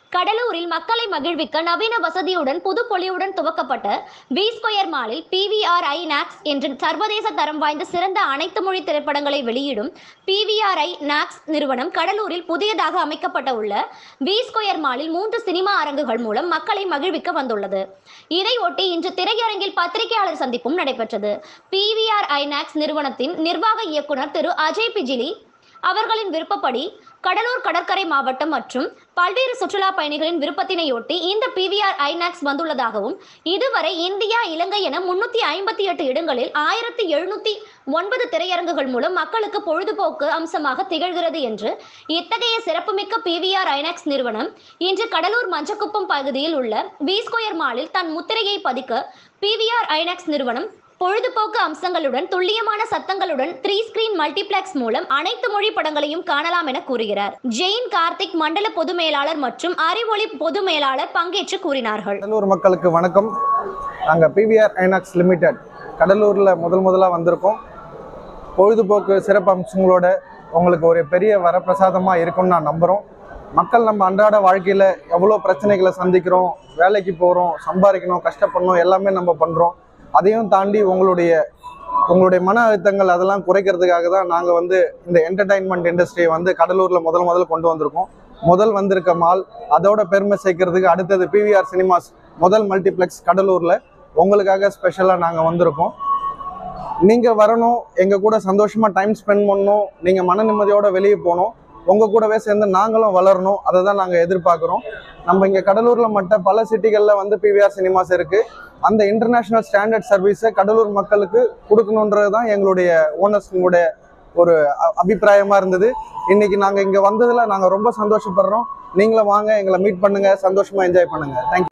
கடலூரில் மக்களை மகிழ்விக்க நவீன வசதியுடன் புது பொலிவுடன் துவக்கப்பட்ட வி ஸ்கொயர் மாலில் பிவிஆர் ஐநாக்ஸ் என்ற சர்வதேச தரம் வாய்ந்த சிறந்த அனைத்து மொழி திரைப்படங்களை வெளியிடும் பிவிஆர் ஐநாக்ஸ் நிறுவனம் கடலூரில் புதியதாக அமைக்கப்பட்ட உள்ள வி ஸ்கொயர் மாலில் மூன்று சினிமா அரங்குகள் மூலம் மக்களை மகிழ்விக்க வந்துள்ளது இதையொட்டி இன்று திரையரங்கில் பத்திரிகையாளர் சந்திப்பும் நடைபெற்றது பிவிஆர் ஐநாக்ஸ் நிறுவனத்தின் நிர்வாக இயக்குனர் திரு அஜய் பிஜிலி அவர்களின் விருப்பப்படி கடலூர் கடற்கரை மாவட்டம் மற்றும் பல்வேறு சுற்றுலா பயணிகளின் விருப்பத்தினையொட்டி இந்த பிவிஆர் ஐநாக்ஸ் வந்துள்ளதாகவும் இதுவரை இந்தியா இலங்கை என முன்னூத்தி ஐம்பத்தி எட்டு இடங்களில் ஆயிரத்தி எழுநூத்தி ஒன்பது திரையரங்குகள் மூலம் மக்களுக்கு பொழுதுபோக்கு அம்சமாக திகழ்கிறது என்று இத்தகைய சிறப்புமிக்க பிவிஆர் ஐநாக்ஸ் நிறுவனம் இன்று கடலூர் மஞ்சக்குப்பம் பகுதியில் உள்ள வி ஸ்கொயர் மாலில் தன் முத்திரையை பதிக்க பிவிஆர் ஐநாக்ஸ் நிறுவனம் பொழுதுபோக்கு அம்சங்களுடன் துல்லியமான சத்தங்களுடன் த்ரீ ஸ்கிரீன் மல்டிப்ளெக்ஸ் மூலம் அனைத்து மொழி படங்களையும் காணலாம் என கூறுகிறார் ஜெயின் கார்த்திக் மண்டல பொது மேலாளர் மற்றும் அறிவொளி பொது மேலாளர் பங்கேற்று கூறினார்கள் கடலூர் மக்களுக்கு வணக்கம் நாங்கள் பிவிஆர் ஐநாக்ஸ் லிமிடெட் கடலூரில் முதல் முதலாக வந்திருக்கோம் பொழுதுபோக்கு சிறப்பு அம்சங்களோட உங்களுக்கு ஒரு பெரிய வரப்பிரசாதமாக இருக்கும்னு நான் நம்புகிறோம் மக்கள் நம்ம அன்றாட வாழ்க்கையில் எவ்வளோ பிரச்சனைகளை சந்திக்கிறோம் வேலைக்கு போகிறோம் சம்பாதிக்கணும் கஷ்டப்படணும் எல்லாமே நம்ம பண்ணுறோம் அதையும் தாண்டி உங்களுடைய உங்களுடைய மன அழுத்தங்கள் அதெல்லாம் குறைக்கிறதுக்காக தான் நாங்கள் வந்து இந்த என்டர்டைன்மெண்ட் இண்டஸ்ட்ரியை வந்து கடலூரில் முதல் முதல்ல கொண்டு வந்திருக்கோம் முதல் வந்திருக்க மால் அதோட பெருமை சேர்க்கறதுக்கு அடுத்தது பிவிஆர் சினிமாஸ் முதல் மல்டிப்ளெக்ஸ் கடலூரில் உங்களுக்காக ஸ்பெஷலாக நாங்கள் வந்திருக்கோம் நீங்கள் வரணும் எங்கள் கூட சந்தோஷமாக டைம் ஸ்பெண்ட் பண்ணணும் நீங்கள் மன நிம்மதியோட வெளியே போகணும் உங்கள் கூடவே சேர்ந்து நாங்களும் வளரணும் அதை தான் நாங்கள் எதிர்பார்க்குறோம் நம்ம இங்கே கடலூரில் மட்டும் பல சிட்டிகளில் வந்து பிவிஆர் சினிமாஸ் இருக்குது அந்த இன்டர்நேஷ்னல் ஸ்டாண்டர்ட் சர்வீஸை கடலூர் மக்களுக்கு கொடுக்கணுன்றது தான் எங்களுடைய ஓனர்ஸுங்களுடைய ஒரு அ- அபிப்பிராயமா இருந்தது இன்னைக்கு நாங்கள் இங்கே வந்ததில் நாங்கள் ரொம்ப சந்தோஷப்படுறோம் நீங்களும் வாங்க எங்களை மீட் பண்ணுங்க சந்தோஷமா என்ஜாய் பண்ணுங்க தேங்க்யூ